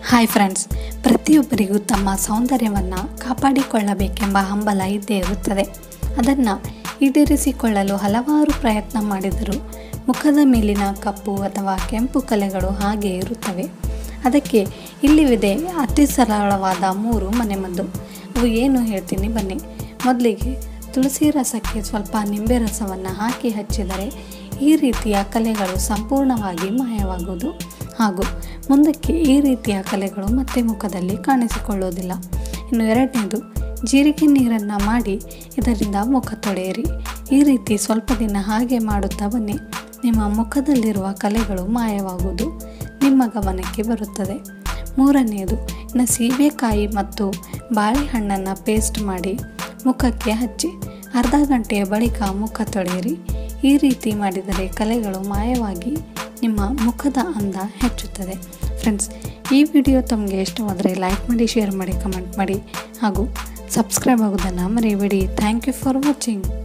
hi friends ಪ್ರತಿಯೊಬ್ಬರಿಗೂ ತಮ್ಮ ಸೌಂದರ್ಯವನ್ನು ಕಾಪಾಡಿಕೊಳ್ಳಬೇಕೆಂಬ ಹಂಬಲ ಇದ್ದೇ ಇರುತ್ತದೆ ಅದನ್ನು ಈಡೇರಿಸಿಕೊಳ್ಳಲು ಹಲವಾರು ಪ್ರಯತ್ನ ಮಾಡಿದರೂ ಮುಖದ ಮೇಲಿನ ಕಪ್ಪು ಅಥವಾ ಕೆಂಪು ಕಲೆಗಳು ಹಾಗೆ ಇರುತ್ತವೆ ಅದಕ್ಕೆ ಇಲ್ಲಿವಿದೆ ಅತಿ ಸರಳವಾದ ಮೂರು ಮನೆಮದ್ದು ಅವು ಏನು ಹೇಳ್ತೀನಿ ಬನ್ನಿ ಮೊದಲಿಗೆ ತುಳಸಿ ರಸಕ್ಕೆ ಸ್ವಲ್ಪ ನಿಂಬೆ ರಸವನ್ನು ಹಾಕಿ ಹಚ್ಚಿದರೆ ಈ ರೀತಿಯ ಕಲೆಗಳು ಸಂಪೂರ್ಣವಾಗಿ ಮಾಯವಾಗುವುದು ಹಾಗೂ ಮುಂದಕ್ಕೆ ಈ ರೀತಿಯ ಕಲೆಗಳು ಮತ್ತೆ ಮುಖದಲ್ಲಿ ಕಾಣಿಸಿಕೊಳ್ಳುವುದಿಲ್ಲ ಇನ್ನು ಎರಡನೇದು ಜೀರಿಗೆ ನೀರನ್ನು ಮಾಡಿ ಇದರಿಂದ ಮುಖ ತೊಳೆಯಿರಿ ಈ ರೀತಿ ಸ್ವಲ್ಪ ದಿನ ಹಾಗೆ ಮಾಡುತ್ತಾ ಬನ್ನಿ ನಿಮ್ಮ ಮುಖದಲ್ಲಿರುವ ಕಲೆಗಳು ಮಾಯವಾಗುವುದು ನಿಮ್ಮ ಗಮನಕ್ಕೆ ಬರುತ್ತದೆ ಮೂರನೆಯದು ಇನ್ನು ಸೀಬೆಕಾಯಿ ಮತ್ತು ಬಾಳೆಹಣ್ಣನ್ನು ಪೇಸ್ಟ್ ಮಾಡಿ ಮುಖಕ್ಕೆ ಹಚ್ಚಿ ಅರ್ಧ ಗಂಟೆಯ ಬಳಿಕ ಮುಖ ತೊಳೆಯಿರಿ ಈ ರೀತಿ ಮಾಡಿದರೆ ಕಲೆಗಳು ಮಾಯವಾಗಿ ನಿಮ್ಮ ಮುಖದ ಅಂದ ಹೆಚ್ಚುತ್ತದೆ ಫ್ರೆಂಡ್ಸ್ ಈ ವಿಡಿಯೋ ತಮಗೆ ಇಷ್ಟವಾದರೆ ಲೈಕ್ ಮಾಡಿ ಶೇರ್ ಮಾಡಿ ಕಮೆಂಟ್ ಮಾಡಿ ಹಾಗೂ ಸಬ್ಸ್ಕ್ರೈಬ್ ಆಗೋದನ್ನು ಮರಿಬೇಡಿ ಥ್ಯಾಂಕ್ ಯು ಫಾರ್ ವಾಚಿಂಗ್